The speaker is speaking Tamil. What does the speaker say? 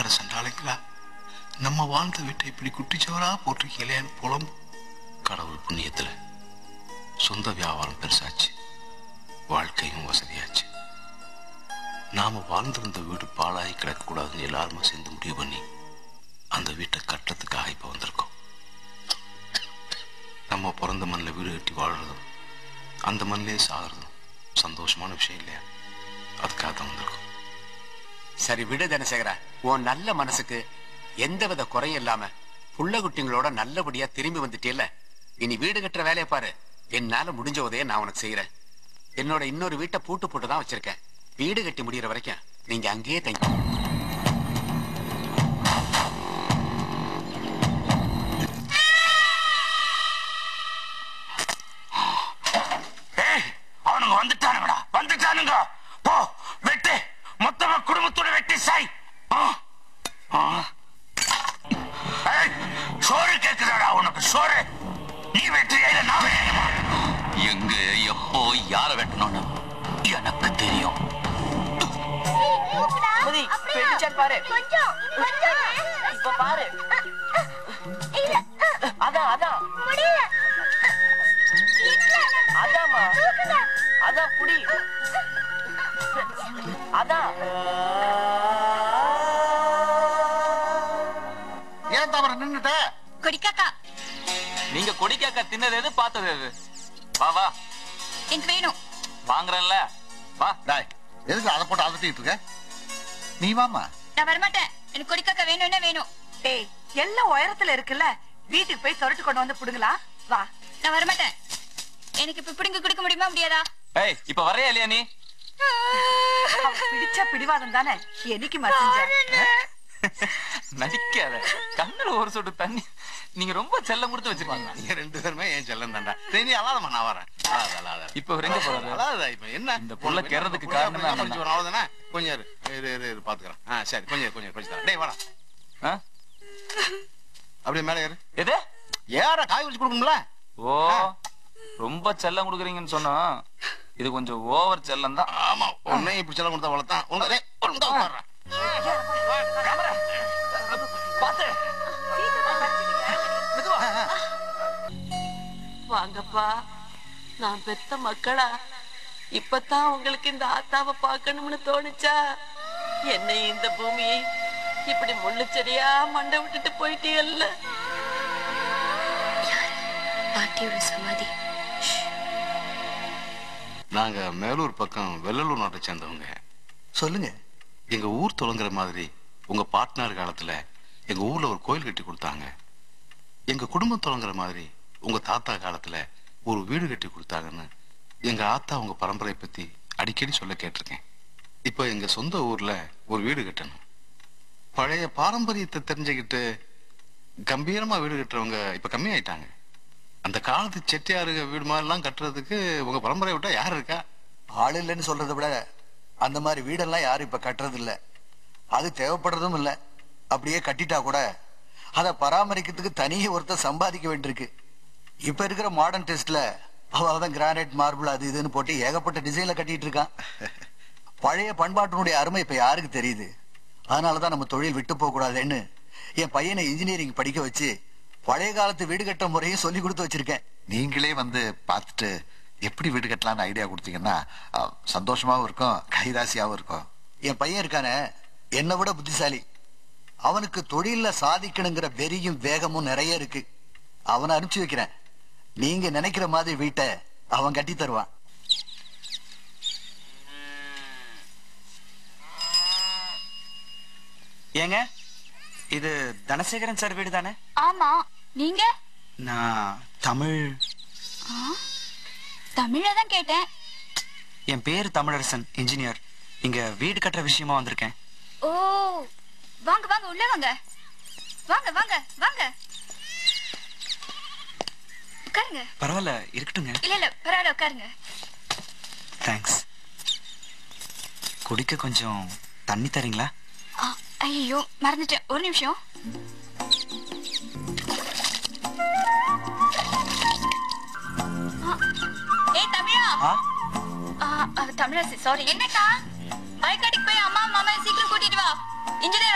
சண்டாளைங்களா நம்ம வாழ்ந்த வீட்டை இப்படி குட்டிச்சவரா போட்டிருக்கீங்களேன்னு புலம்பு கடவுள் புண்ணியத்துல சொந்த வியாபாரம் பெருசாச்சு வாழ்க்கையும் வசதியாச்சு நாம வாழ்ந்திருந்த வீடு பாழாகி கிடக்கக்கூடாதுன்னு எல்லாருமே சேர்ந்து முடிவு பண்ணி அந்த வீட்டை கட்டுறதுக்காக இப்ப வந்திருக்கோம் நம்ம பிறந்த மண்ணில் வீடு கட்டி வாழ்றதும் அந்த மண்ணிலே சாகிறதும் சந்தோஷமான விஷயம் இல்லையா அதுக்காக தான் வந்திருக்கோம் சரி விடு தனசேகரா உன் நல்ல மனசுக்கு எந்தவித குறையும் இல்லாம புள்ள குட்டிங்களோட நல்லபடியா திரும்பி வந்துட்டேல இனி வீடு கட்டுற வேலையை பாரு என்னால முடிஞ்ச உதவியை நான் உனக்கு செய்யறேன் என்னோட இன்னொரு வீட்டை பூட்டு போட்டு தான் வச்சிருக்கேன் வீடு கட்டி முடியற வரைக்கும் நீங்க அங்கேயே தங்கி அவனுங்க வந்துட்டானுங்கடா வந்துட்டானுங்க போ வெட்டு மொத்தமா குடும்பத்தோட வெட்டி சாய் ஆ, ஆ. ஏய், சோறு கேக்குதாடா உனக்கு சோறு நீ வெற்றியா இல்ல நான் வெற்றியுமா எங்க எப்போ யார வெட்டணும்னு எனக்கு தெரியும் சுமதி வெடிச்சான் பாரு கொஞ்சம் கொஞ்சம் இப்ப பாரு இல்ல அதான் அதான் முடியல அதாம்மா தூக்குங்க அதான் புடி அதான் ஏன் தவற நின்னுட்ட கொடிக்காக்கா நீங்க கொடிக்காக்க தின்னது எது பார்த்தது எது வா வா எனக்கு வேணும் வாங்குறேன்ல வா டாய் எதுக்கு அதை போட்டு அதட்டிட்டு இருக்க நீ வாமா நான் வரமாட்டேன் எனக்கு கொடிக்காக்கா வேணும்னா வேணும் டேய் எல்லாம் உயரத்துல இருக்குல்ல வீட்டுக்கு போய் சொரட்டு கொண்டு வந்து புடுங்களா வா நான் வரமாட்டேன் எனக்கு இப்ப பிடிங்க கொடுக்க முடியுமா முடியாதா ஏய் இப்ப வரையா இல்லையா நீ அவன் பிடிச்ச பிடிவாதம் தானே என்னைக்கு மறைஞ்ச நடிக்காத கண்ணுல ஒரு சொட்டு தண்ணி நீங்க ரொம்ப செல்லம் கொடுத்து வச்சிருக்கீங்க நீங்க ரெண்டு பேருமே ஏன் செல்லம் தாண்டா சரி நீ அழாதம்மா நான் வரேன் அழாத அழாத இப்ப இவர் எங்க போறாரு அழாத இப்ப என்ன இந்த புள்ள கிறதுக்கு காரணமே புள்ள அவன் படிச்சு வரும், அவ்வளவுதானே கொஞ்சம் இரு இரு இரு, இரு பாத்துக்கிறேன் ஆ சரி கொஞ்சம் இரு, கொஞ்சம் இரு, கொஞ்சம் தரேன். டேய் வாடா ஆ? அப்படியே மேலே ஏறு எது ஏற காய் வச்சு கொடுக்கணும்ல ஓ ரொம்ப செல்லம் கொடுக்குறீங்கன்னு சொன்னா இது கொஞ்சம் ஓவர் செல்லம் தான் ஆமா உன்னையும் இப்படி செல்லம் கொடுத்தா வளர்த்தான் உனக்கு டேய், ஒரு நிமிஷம் உட்கார்றா. பாத்து வாங்கப்பா நான் பெத்த மக்களா இப்பதான் உங்களுக்கு இந்த ஆத்தாவை பார்க்கணும்னு தோணுச்சா என்னை இந்த பூமியை இப்படி முள்ளு செடியா மண்டை விட்டுட்டு போயிட்டீங்கல்ல பாட்டியோட சமாதி நாங்க மேலூர் பக்கம் வெள்ளலூர் நாட்டை சேர்ந்தவங்க சொல்லுங்க எங்க ஊர் தொடங்குற மாதிரி உங்க பாட்னார் காலத்துல எங்க ஊர்ல ஒரு கோயில் கட்டி கொடுத்தாங்க எங்க குடும்பம் தொடங்குற மாதிரி உங்க தாத்தா காலத்துல ஒரு வீடு கட்டி கொடுத்தாங்கன்னு எங்க ஆத்தா உங்க பரம்பரை பத்தி அடிக்கடி சொல்ல கேட்டிருக்கேன் இப்போ எங்க சொந்த ஊர்ல ஒரு வீடு கட்டணும் பழைய பாரம்பரியத்தை தெரிஞ்சுக்கிட்டு கம்பீரமா வீடு கட்டுறவங்க இப்ப கம்மியாயிட்டாங்க அந்த காலத்து செட்டியாருங்க வீடு மாதிரிலாம் கட்டுறதுக்கு உங்க பரம்பரை விட்டா யார் இருக்கா ஆள் இல்லைன்னு சொல்றதை விட அந்த மாதிரி வீடெல்லாம் யாரும் இப்ப கட்டுறது இல்ல அது தேவைப்படுறதும் இல்ல அப்படியே கட்டிட்டா கூட அதை பராமரிக்கிறதுக்கு தனியே ஒருத்தர் சம்பாதிக்க வேண்டியிருக்கு இப்ப இருக்கிற மாடர்ன் டெஸ்ட்ல அவதான் கிரானைட் மார்பிள் அது இதுன்னு போட்டு ஏகப்பட்ட டிசைன்ல கட்டிட்டு இருக்கான் பழைய பண்பாட்டினுடைய அருமை இப்ப யாருக்கு தெரியுது அதனாலதான் நம்ம தொழில் விட்டு போக கூடாதுன்னு என் பையனை இன்ஜினியரிங் படிக்க வச்சு பழைய காலத்து வீடு கட்ட முறையும் சொல்லி கொடுத்து வச்சிருக்கேன் நீங்களே வந்து பார்த்துட்டு எப்படி வீடு கட்டலாம்னு ஐடியா கொடுத்தீங்கன்னா அஹ், சந்தோஷமாவும் இருக்கும் கைராசியாவும் இருக்கும் என் பையன் இருக்கானே என்னை விட புத்திசாலி அவனுக்கு தொழில்ல சாதிக்கணுங்கிற வெறியும் வேகமும் நிறைய இருக்கு அவனை அனுப்பிச்சு வைக்கிறேன் நீங்க நினைக்கிற மாதிரி வீட்டை அவன் கட்டி தருவான் ஏங்க இது தனசேகரன் சார் வீடு தானே ஆமா நீங்க நான் தமிழ் தமிழ தான் கேட்டேன் என் பேர் தமிழரசன் இன்ஜினியர் இங்க வீடு கட்டுற விஷயமா வந்திருக்கேன் ஓ வாங்க வாங்க உள்ள வாங்க வாங்க வாங்க வாங்க உட்காருங்க பரவாயில்ல இருக்கட்டுங்க இல்ல இல்ல பரவாயில்ல உட்காருங்க தேங்க்ஸ் குடிக்க கொஞ்சம் தண்ணி தரீங்களா ஐயோ மறந்துட்டேன் ஒரு நிமிஷம் ஆ, ஏய் தமிழா ஆ ஆ, ஆ, தமிழரசி சாரி என்னக்கா வயக்காட்டுக்கு போய் அம்மா மாமா சீக்கிரம் கூட்டிட்டு வா இன்ஜினியர்